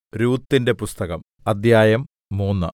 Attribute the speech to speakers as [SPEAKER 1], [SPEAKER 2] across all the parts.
[SPEAKER 1] രൂത്തിന്റെ പുസ്തകം അദ്ധ്യായം മൂന്ന്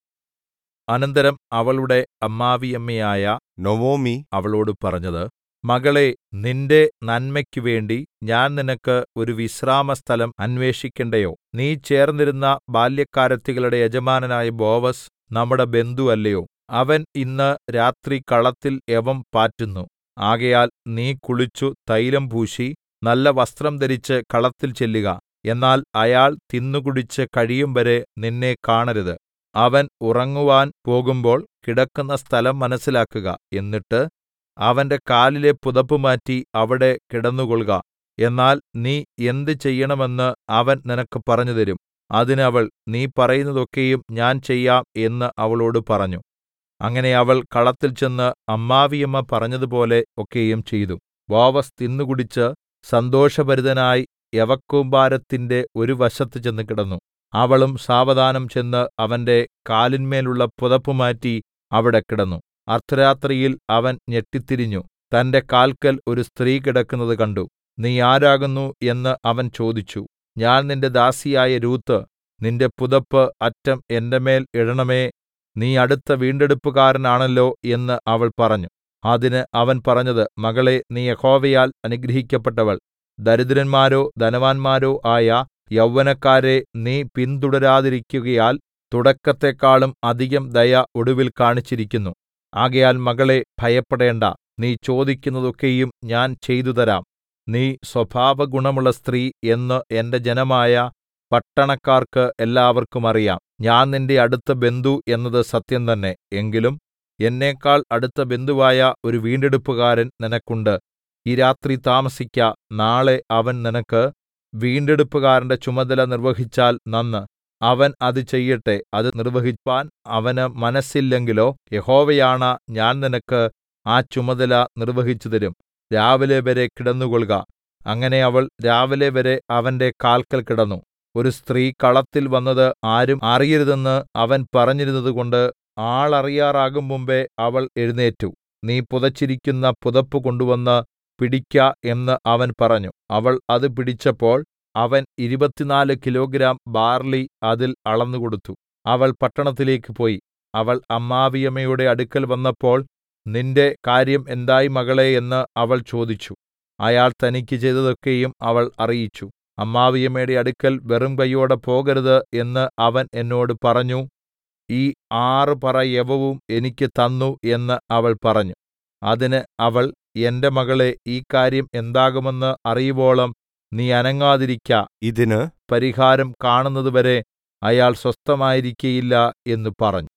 [SPEAKER 1] അനന്തരം അവളുടെ അമ്മാവിയമ്മയായ
[SPEAKER 2] നൊവൊമി
[SPEAKER 1] അവളോട് പറഞ്ഞത് മകളേ നിന്റെ നന്മയ്ക്കുവേണ്ടി ഞാൻ നിനക്ക് ഒരു വിശ്രാമസ്ഥലം അന്വേഷിക്കേണ്ടയോ നീ ചേർന്നിരുന്ന ബാല്യക്കാരത്തികളുടെ യജമാനനായ ബോവസ് നമ്മുടെ ബന്ധു അല്ലയോ അവൻ ഇന്ന് രാത്രി കളത്തിൽ യവം പാറ്റുന്നു ആകയാൽ നീ കുളിച്ചു തൈലം പൂശി നല്ല വസ്ത്രം ധരിച്ച് കളത്തിൽ ചെല്ലുക എന്നാൽ അയാൾ തിന്നുകുടിച്ച് കഴിയുംവരെ നിന്നെ കാണരുത് അവൻ ഉറങ്ങുവാൻ പോകുമ്പോൾ കിടക്കുന്ന സ്ഥലം മനസ്സിലാക്കുക എന്നിട്ട് അവന്റെ കാലിലെ പുതപ്പ് മാറ്റി അവിടെ കിടന്നുകൊൾക എന്നാൽ നീ എന്ത് ചെയ്യണമെന്ന് അവൻ നിനക്ക് പറഞ്ഞുതരും അതിന് അവൾ നീ പറയുന്നതൊക്കെയും ഞാൻ ചെയ്യാം എന്ന് അവളോട് പറഞ്ഞു അങ്ങനെ അവൾ കളത്തിൽ ചെന്ന് അമ്മാവിയമ്മ പറഞ്ഞതുപോലെ ഒക്കെയും ചെയ്തു ബോവസ് തിന്നുകുടിച്ച് സന്തോഷഭരിതനായി യവക്കൂമ്പാരത്തിന്റെ ഒരു വശത്ത് ചെന്ന് കിടന്നു അവളും സാവധാനം ചെന്ന് അവന്റെ കാലിന്മേലുള്ള പുതപ്പ് മാറ്റി അവിടെ കിടന്നു അർദ്ധരാത്രിയിൽ അവൻ ഞെട്ടിത്തിരിഞ്ഞു തന്റെ കാൽക്കൽ ഒരു സ്ത്രീ കിടക്കുന്നത് കണ്ടു നീ ആരാകുന്നു എന്ന് അവൻ ചോദിച്ചു ഞാൻ നിന്റെ ദാസിയായ രൂത്ത് നിന്റെ പുതപ്പ് അറ്റം എന്റെ മേൽ ഇടണമേ നീ അടുത്ത വീണ്ടെടുപ്പുകാരനാണല്ലോ എന്ന് അവൾ പറഞ്ഞു അതിന് അവൻ പറഞ്ഞത് മകളേ നീ യഹോവയാൽ അനുഗ്രഹിക്കപ്പെട്ടവൾ ദരിദ്രന്മാരോ ധനവാന്മാരോ ആയ യൗവനക്കാരെ നീ പിന്തുടരാതിരിക്കുകയാൽ തുടക്കത്തെക്കാളും അധികം ദയ ഒടുവിൽ കാണിച്ചിരിക്കുന്നു ആകയാൽ മകളേ ഭയപ്പെടേണ്ടാ നീ ചോദിക്കുന്നതൊക്കെയും ഞാൻ ചെയ്തുതരാം നീ സ്വഭാവഗുണമുള്ള സ്ത്രീ എന്ന് എന്റെ ജനമായ പട്ടണക്കാർക്ക് എല്ലാവർക്കും അറിയാം ഞാൻ നിന്റെ അടുത്ത ബന്ധു എന്നത് സത്യം തന്നെ എങ്കിലും എന്നേക്കാൾ അടുത്ത ബന്ധുവായ ഒരു വീണ്ടെടുപ്പുകാരൻ നിനക്കുണ്ട് ഈ രാത്രി താമസിക്ക നാളെ അവൻ നിനക്ക് വീണ്ടെടുപ്പുകാരന്റെ ചുമതല നിർവഹിച്ചാൽ നന്ന് അവൻ അത് ചെയ്യട്ടെ അത് നിർവഹിപ്പാൻ അവന് മനസ്സില്ലെങ്കിലോ യഹോവയാണ ഞാൻ നിനക്ക് ആ ചുമതല നിർവഹിച്ചുതരും രാവിലെ വരെ കിടന്നുകൊൾക അങ്ങനെ അവൾ രാവിലെ വരെ അവന്റെ കാൽക്കൽ കിടന്നു ഒരു സ്ത്രീ കളത്തിൽ വന്നത് ആരും അറിയരുതെന്ന് അവൻ പറഞ്ഞിരുന്നതുകൊണ്ട് ആളറിയാറാകും മുമ്പെ അവൾ എഴുന്നേറ്റു നീ പുതച്ചിരിക്കുന്ന പുതപ്പ് കൊണ്ടുവന്ന് പിടിക്ക എന്ന് അവൻ പറഞ്ഞു അവൾ അത് പിടിച്ചപ്പോൾ അവൻ ഇരുപത്തിനാല് കിലോഗ്രാം ബാർലി അതിൽ അളന്നുകൊടുത്തു അവൾ പട്ടണത്തിലേക്ക് പോയി അവൾ അമ്മാവിയമ്മയുടെ അടുക്കൽ വന്നപ്പോൾ നിന്റെ കാര്യം എന്തായി മകളേ എന്ന് അവൾ ചോദിച്ചു അയാൾ തനിക്ക് ചെയ്തതൊക്കെയും അവൾ അറിയിച്ചു അമ്മാവിയമ്മയുടെ അടുക്കൽ വെറും കൈയോടെ പോകരുത് എന്ന് അവൻ എന്നോട് പറഞ്ഞു ഈ ആറ് പറ യവവും എനിക്ക് തന്നു എന്ന് അവൾ പറഞ്ഞു അതിന് അവൾ എന്റെ മകളെ ഈ കാര്യം എന്താകുമെന്ന് അറിയുവോളം നീ അനങ്ങാതിരിക്ക
[SPEAKER 2] ഇതിന്
[SPEAKER 1] പരിഹാരം കാണുന്നതുവരെ അയാൾ സ്വസ്ഥമായിരിക്കയില്ല എന്ന് പറഞ്ഞു